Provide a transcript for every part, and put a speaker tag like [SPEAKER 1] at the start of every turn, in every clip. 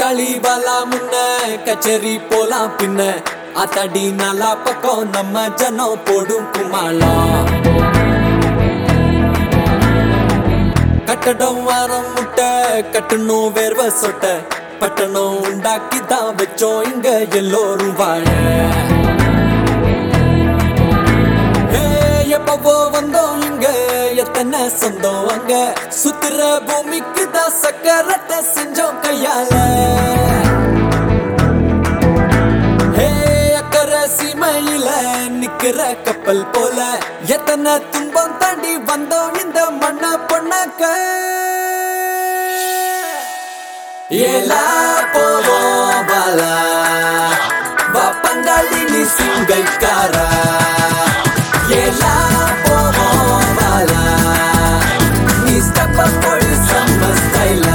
[SPEAKER 1] கூட்டாளி பாலா முன்ன கச்சேரி போலாம் பின்ன அத்தடி நல்லா பக்கம் நம்ம ஜனம் போடும் குமாளம் கட்டடம் வாரம் முட்டை கட்டணும் வேர்வை சொட்ட பட்டணம் உண்டாக்கி தான் வச்சோம் இங்க எல்லோரும் வாழ ஏய், எப்பவோ வந்தோம் இங்க எத்தனை சொந்தம் அங்க சுத்துற பூமிக்கு தான் சக்கரத்தை செஞ்சோம் கையால ஹே, அக்கறை சீமையில நிக்கிற கப்பல் போல எத்தனை துன்பம் தாண்டி வந்தோம் இந்த மண்ண பொண்ணாக்க ஏலா போவோம் பாலா வா பங்காளி நீ சிங்கைக்காரா ஏலா போவோம் பாலா நீ ஸ்டெப் அப் போடு செம்ம ஸ்டைலா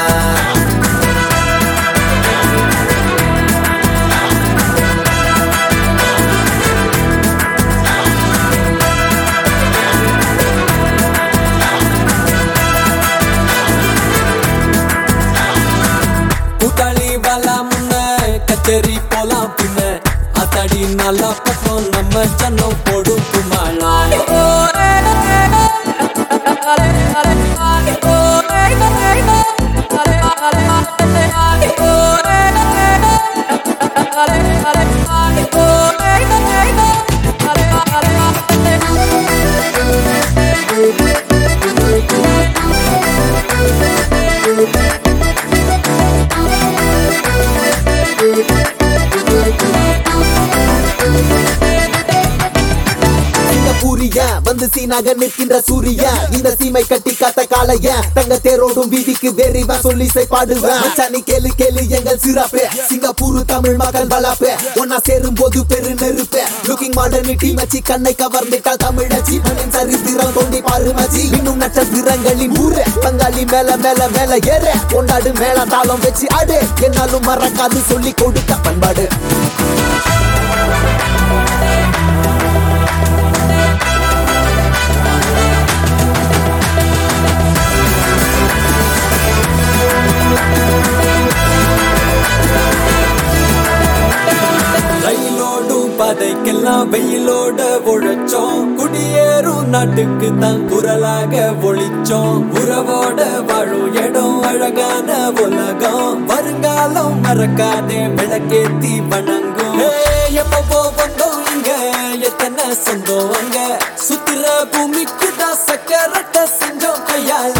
[SPEAKER 1] கூட்டாளி வாலா முன்ன கச்சேரி போலாம் பின்ன அத்தடி நல்லா பக்கம் நம்ம ஜனம் போடும் குமாளா
[SPEAKER 2] சிங்கப்பூரிய வந்து சீனாக நிற்கின்ற சூரிய இந்த சீமை கட்டி காத்த காளைய தங்க தேரோடும் வீதிக்கு வெறிவா சொல்லி பாடுவேன் மச்சானி கேளு கேளு எங்கள் சிறப்பு சிங்கப்பூர் தமிழ் மக்கள் வளர்ப்பு ஒன்னா சேரும் போது பெரு நெருப்பு லுக்கிங் மாடர்னிட்டி மச்சி கண்ணை கவர்ந்திட்டால் தமிழச்சி மண்ணின் சரித்திரம் தோண்டி பாரு மச்சி இன்னும் நட்சத்திரங்களின் ஊரு பங்காளி மேல மேல மேல ஏற கொண்டாடு மேல தாளம் வச்சு ஆடு என்னாலும் மறக்காது சொல்லி கொடுத்த பண்பாடு
[SPEAKER 1] ரயிலோடும் பதைக்கெல்லாம் வெயிலோட உழைச்சோம் குடியேறும் நாட்டுக்கு தான் குரலாக ஒழிச்சோம் உறவோட வாழும் இடம் அழகான உலகம் வருங்காலம் மறக்காதே விளக்கேத்தி வணங்கும் ஏய், எப்பவோ வந்தோம் இங்க எத்தனை சொந்தம் அங்க சுத்துற பூமிக்கு தான் சக்கரத்தை செஞ்சோம் கையால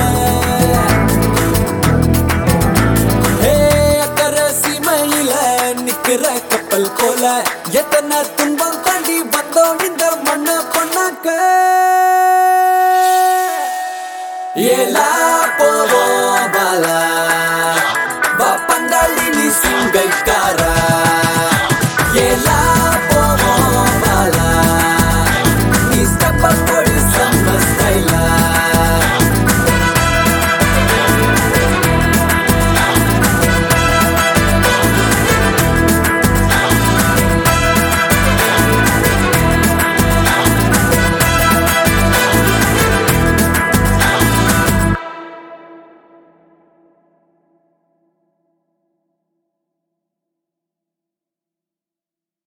[SPEAKER 1] ஹே, அக்கறை சீமையில நிக்கிற கப்பல் போல எத்தனை துன்பம் தாண்டி வந்தோம் இந்த மண்ண பொண்ணாக்க ஏலா